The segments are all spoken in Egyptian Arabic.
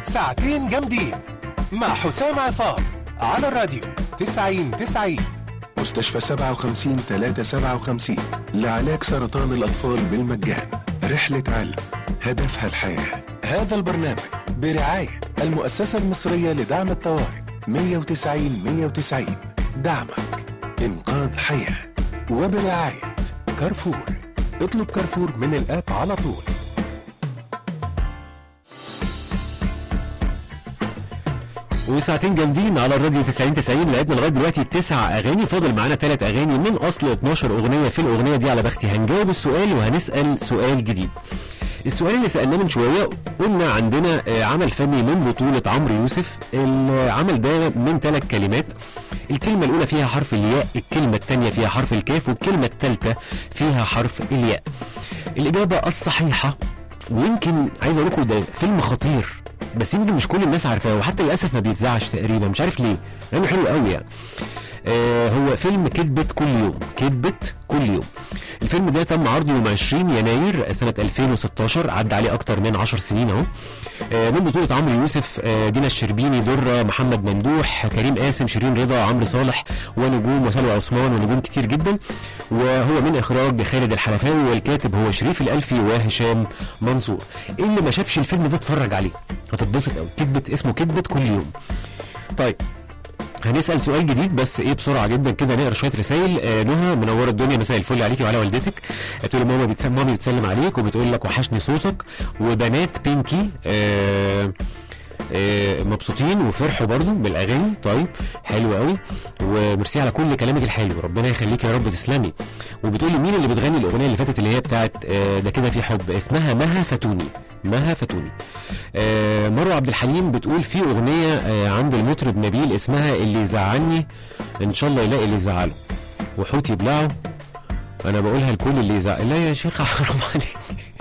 ساعتين جامدين مع حسام عصام على الراديو 90 90 مستشفى 57 357 لعلاج سرطان الأطفال بالمجان رحلة علم هدفها الحياة هذا البرنامج برعاية المؤسسة المصرية لدعم الطوارئ 190 190 دعمك إنقاذ حياة وبرعاية كارفور اطلب كارفور من الآب على طول وساعتين جامدين على الراديو 90 90 لعبنا لغايه دلوقتي تسع اغاني فاضل معانا ثلاث اغاني من اصل 12 اغنيه في الاغنيه دي على بختي هنجاوب السؤال وهنسال سؤال جديد السؤال اللي سالناه من شويه قلنا عندنا آه، عمل فني من بطوله عمرو يوسف العمل ده من ثلاث كلمات الكلمه الاولى فيها حرف الياء الكلمه الثانيه فيها حرف الكاف والكلمه الثالثه فيها حرف الياء الاجابه الصحيحه ويمكن عايز اقول لكم ده فيلم خطير بس يمكن مش كل الناس عارفاه وحتى للاسف ما بيتذاعش تقريبا مش عارف ليه لانه حلو قوي يعني آه هو فيلم كذبة كل يوم كذبة كل يوم الفيلم ده تم عرضه يوم 20 يناير سنة 2016 عدى عليه أكتر من 10 سنين أهو آه من بطولة عمرو يوسف آه دينا الشربيني درة محمد ممدوح كريم قاسم شيرين رضا عمرو صالح ونجوم وسلوى عثمان ونجوم كتير جدا وهو من إخراج خالد الحلفاوي والكاتب هو شريف الألفي وهشام منصور اللي ما شافش الفيلم ده اتفرج عليه هتتبسط قوي كذبة اسمه كذبة كل يوم طيب هنسال سؤال جديد بس ايه بسرعه جدا كده نقرا شويه رسائل آه نهى منوره الدنيا مساء الفل عليكي وعلى والدتك بتقول ماما بتسلم مامي بتسلم عليك وبتقول لك وحشني صوتك وبنات بينكي آه آه مبسوطين وفرحوا برضو بالاغاني طيب حلو قوي وميرسي على كل كلامك الحلو ربنا يخليك يا رب تسلمي وبتقولي مين اللي بتغني الاغنيه اللي فاتت اللي هي بتاعت آه ده كده في حب اسمها مها فتوني مها فتوني آه مروه عبد الحليم بتقول في اغنيه آه عند المطرب نبيل اسمها اللي يزعلني ان شاء الله يلاقي اللي يزعله وحوت يبلعه انا بقولها لكل اللي يزعل لا يا شيخ حرام عليك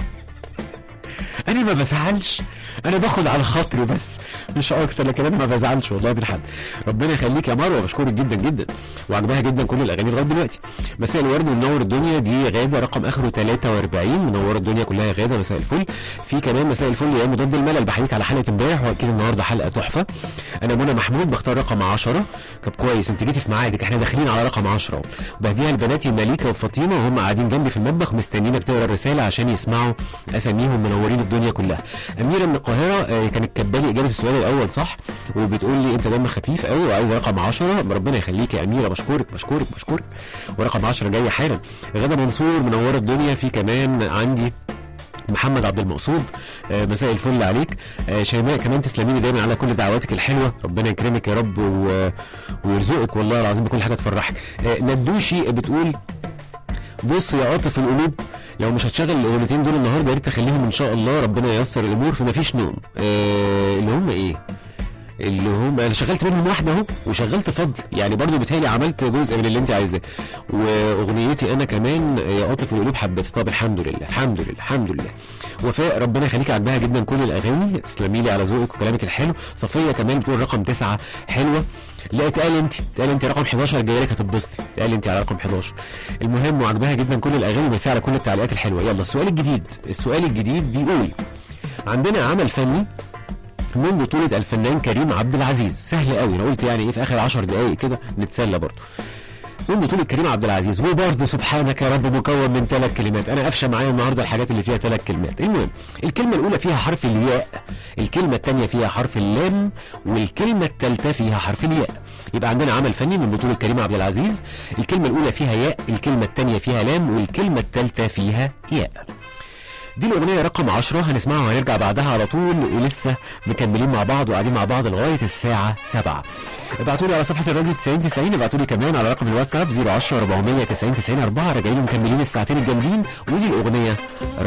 انا ما بزعلش انا باخد على خاطري بس مش اكتر لكن انا ما بزعلش والله بالحد ربنا يخليك يا مروه بشكرك جدا جدا وعجبها جدا كل الاغاني لغايه دلوقتي مساء الورد ومنور الدنيا دي غاده رقم اخره 43 منوره الدنيا كلها يا غاده مساء الفل في كمان مساء الفل يا مضاد الملل بحييك على حلقه امبارح واكيد النهارده حلقه تحفه انا منى محمود بختار رقم 10 طب كويس انت جيتي في ميعادك احنا داخلين على رقم 10 وبهديها لبناتي مليكه وفاطمه وهم قاعدين جنبي في المطبخ مستنيينك تقرا الرساله عشان يسمعوا اساميهم منورين الدنيا كلها اميره من القاهره آه، كانت كاتبالي اجابه السؤال الاول صح وبتقول لي انت دم خفيف قوي وعايزه رقم 10 ربنا يخليك يا اميره بشكرك بشكرك بشكرك ورقم 10 جاي حالا غدا منصور منوره الدنيا في كمان عندي محمد عبد المقصود آه، مساء الفل عليك آه، شيماء كمان تسلمي لي دايما على كل دعواتك الحلوه ربنا يكرمك يا رب و... ويرزقك والله العظيم بكل حاجه تفرحك آه، ندوشي بتقول بص يا عاطف القلوب لو مش هتشغل الاغنيتين دول النهارده يا ريت تخليهم ان شاء الله ربنا ييسر الامور فما فيش نوم آه اللي هم ايه اللي هم انا شغلت منهم واحده اهو وشغلت فضل يعني برضو بتهيألي عملت جزء من اللي انت عايزاه واغنيتي انا كمان يا قاطف القلوب حبتها طب الحمد لله الحمد لله الحمد لله وفاء ربنا يخليك عجبها جدا كل الاغاني تسلمي لي على ذوقك وكلامك الحلو صفيه كمان بتقول رقم تسعة حلوه لا اتقال انت اتقال انت رقم 11 جاي لك هتتبسطي اتقال انت على رقم 11 المهم وعجبها جدا كل الاغاني بس على كل التعليقات الحلوه يلا السؤال الجديد السؤال الجديد بيقول عندنا عمل فني من بطولة الفنان كريم عبد العزيز سهل قوي انا قلت يعني ايه في اخر 10 دقايق كده نتسلى برضه من بطولة كريم عبد العزيز وبرضه سبحانك يا رب مكون من ثلاث كلمات انا افشى معايا النهارده الحاجات اللي فيها ثلاث كلمات المهم الكلمة الاولى فيها حرف الياء الكلمة الثانية فيها حرف اللام والكلمة الثالثة فيها حرف الياء يبقى عندنا عمل فني من بطولة كريم عبد العزيز الكلمة الاولى فيها ياء الكلمة الثانية فيها لام والكلمة الثالثة فيها ياء دي الأغنية رقم 10 هنسمعها وهنرجع بعدها على طول ولسه مكملين مع بعض وقاعدين مع بعض لغاية الساعة 7 ابعتوا لي على صفحة الراديو 90 90 ابعتوا لي كمان على رقم الواتساب 010 490 90 4 راجعين ومكملين الساعتين الجامدين ودي الأغنية